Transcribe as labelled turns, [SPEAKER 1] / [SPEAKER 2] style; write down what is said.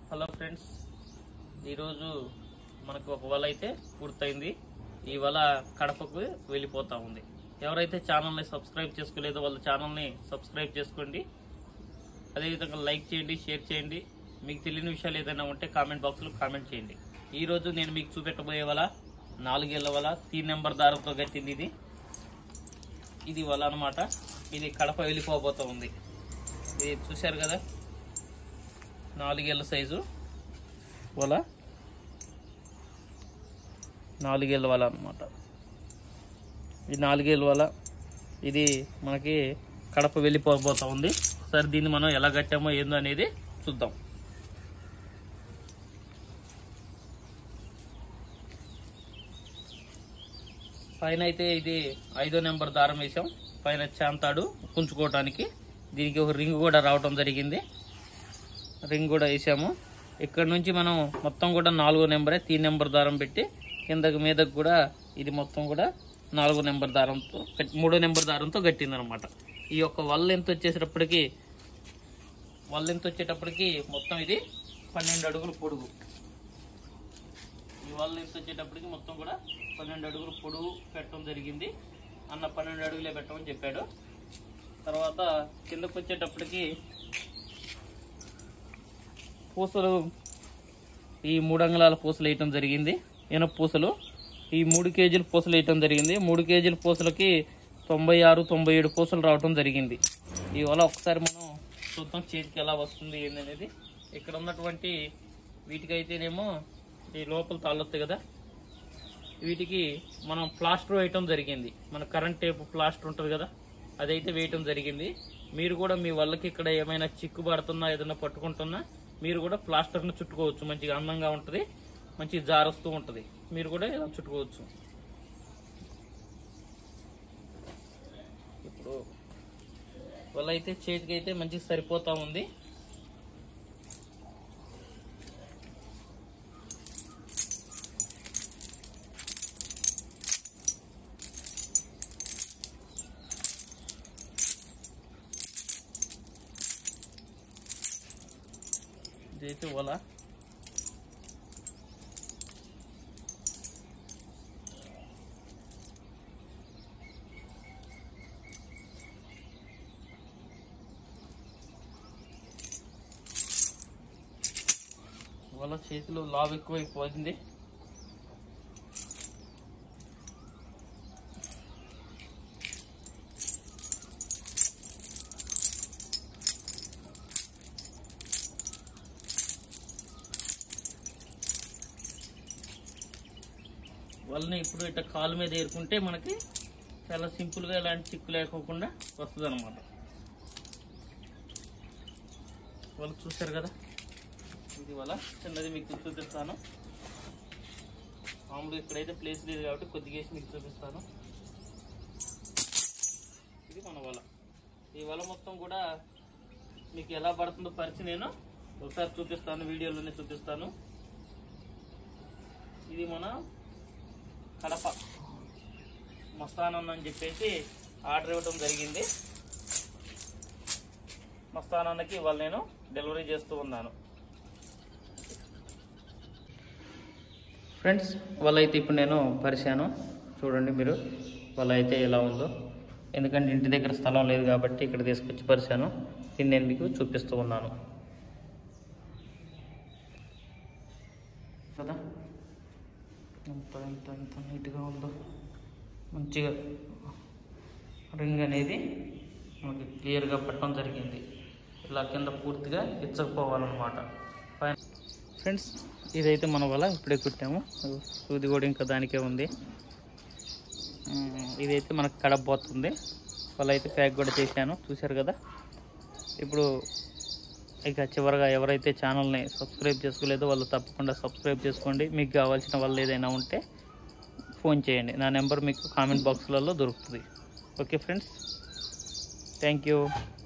[SPEAKER 1] hello friends ఈరోజు మనకు ఒక వల అయితే పూర్తయింది ఈ వల కడపకు వెళ్ళిపోతా ఉంది ఎవరైతే ఛానల్ని సబ్స్క్రైబ్ చేసుకోలేదో వాళ్ళ ఛానల్ని సబ్స్క్రైబ్ చేసుకోండి అదేవిధంగా లైక్ చేయండి షేర్ చేయండి మీకు తెలియని విషయాలు ఏదైనా ఉంటే కామెంట్ బాక్స్లో కామెంట్ చేయండి ఈరోజు నేను మీకు చూపెట్టబోయే వల నాలుగేళ్ల వల తీ నెంబర్ దారంతో కట్టింది ఇది ఇది వల అనమాట ఇది కడప వెళ్ళిపోబోతా ఉంది ఇది చూశారు కదా నాలుగేళ్ల సైజు వల నాలుగేళ్ళ వల అనమాట ఇది నాలుగేళ్ళ వల ఇది మనకి కడప వెళ్ళిపోబోతా ఉంది సరే దీన్ని మనం ఎలా కట్టామో ఏందో అనేది చూద్దాం పైన అయితే ఇది ఐదో నెంబర్ దారం వేసాం పైన చాంతాడు కుంచుకోవటానికి దీనికి ఒక రింగ్ కూడా రావటం జరిగింది రింగ్ కూడా వేసాము ఇక్కడ నుంచి మనం మొత్తం కూడా నాలుగో నెంబరే తీ నెంబర్ దారం పెట్టి కిందకి మీదకి కూడా ఇది మొత్తం కూడా నాలుగో నెంబర్ దారంతో కట్- మూడో నెంబర్ దారంతో కట్టిందనమాట ఈ యొక్క వల్ల ఎంత వచ్చేసేటప్పటికి వల్ల ఎంత వచ్చేటప్పటికి మొత్తం ఇది పన్నెండు అడుగులు పొడుగు ఈ వల్ల ఎంత వచ్చేటప్పటికి మొత్తం కూడా పన్నెండు అడుగులు పొడుగు పెట్టడం జరిగింది అన్న పన్నెండు అడుగులే పెట్టమని చెప్పాడు తర్వాత కిందకు వచ్చేటప్పటికి పూసలు ఈ మూడు అంగుళాల పూసలు వేయటం జరిగింది ఇనప పూసలు ఈ మూడు కేజీల పూసలు వేయటం జరిగింది మూడు కేజీల పూసలకి తొంభై ఆరు తొంభై ఏడు పూసలు రావటం జరిగింది ఈ వల్ల ఒకసారి మనం చూద్దాం చేతికి ఎలా వస్తుంది ఏంది అనేది ఇక్కడ ఉన్నటువంటి వీటికైతేనేమో ఈ లోపల తాళ్ళొస్తాయి కదా వీటికి మనం ప్లాస్టర్ వేయటం జరిగింది మన కరెంట్ టేప్ ప్లాస్టర్ ఉంటుంది కదా అదైతే వేయటం జరిగింది మీరు కూడా మీ వాళ్ళకి ఇక్కడ ఏమైనా చిక్కు పడుతున్నా ఏదైనా పట్టుకుంటున్నా మీరు కూడా ప్లాస్టర్ను చుట్టుకోవచ్చు మంచిగా అందంగా ఉంటుంది మంచి జారొస్తూ ఉంటుంది మీరు కూడా ఇలా చుట్టుకోవచ్చు ఇప్పుడు వల్ల అయితే చేతికి అయితే మంచిగా సరిపోతా ఉంది ఇదైతే వల వల చేతిలో లావు ఎక్కువైపోయింది వాళ్ళని ఇప్పుడు ఇట్లా కాలు మీద ఏరుకుంటే మనకి చాలా సింపుల్గా ఎలాంటి చిక్కు లేకోకుండా వస్తుంది అనమాట వాళ్ళు చూశారు కదా ఇది వల్ల చిన్నది మీకు చూపిస్తాను మామూలుగా ఇక్కడైతే ప్లేస్ లేదు కాబట్టి కొద్దిగా వేసి మీకు చూపిస్తాను ఇది మన వల ఈ వల మొత్తం కూడా మీకు ఎలా పడుతుందో పరిచి నేను ఒకసారి చూపిస్తాను వీడియోలోనే చూపిస్తాను ఇది మన కడప మస్తానన్న అని చెప్పేసి ఆర్డర్ ఇవ్వడం జరిగింది మస్తానన్నకి ఇవాళ నేను డెలివరీ చేస్తూ ఉన్నాను ఫ్రెండ్స్ వాళ్ళైతే ఇప్పుడు నేను పరిచాను చూడండి మీరు వాళ్ళ అయితే ఎలా ఉందో ఎందుకంటే ఇంటి దగ్గర స్థలం లేదు కాబట్టి ఇక్కడ తీసుకొచ్చి పరిచాను దీన్ని నేను మీకు చూపిస్తూ ఉన్నాను కదా ఎంత ఎంత ఎంత నీట్గా ఉందో మంచిగా రింగ్ అనేది మనకి క్లియర్గా పెట్టడం జరిగింది ఇలా కింద పూర్తిగా ఇచ్చకపోవాలన్నమాట పైన ఫ్రెండ్స్ ఇదైతే మన వల్ల ఇప్పుడే కుట్టాము సూది కూడా ఇంకా దానికే ఉంది ఉమ్, ఇదైతే మనకు కడపోతుంది వాళ్ళ అయితే ప్యాక్ కూడా చేశాను చూశారు కదా ఇప్పుడు ఇక చివరగా ఎవరైతే ఛానల్ని సబ్స్క్రైబ్ చేసుకోలేదో వాళ్ళు తప్పకుండా సబ్స్క్రైబ్ చేసుకోండి మీకు కావాల్సిన వాళ్ళు ఏదైనా ఉంటే ఫోన్ చేయండి నా నెంబర్ మీకు కామెంట్ బాక్స్లలో దొరుకుతుంది ఓకే ఫ్రెండ్స్ థ్యాంక్ యూ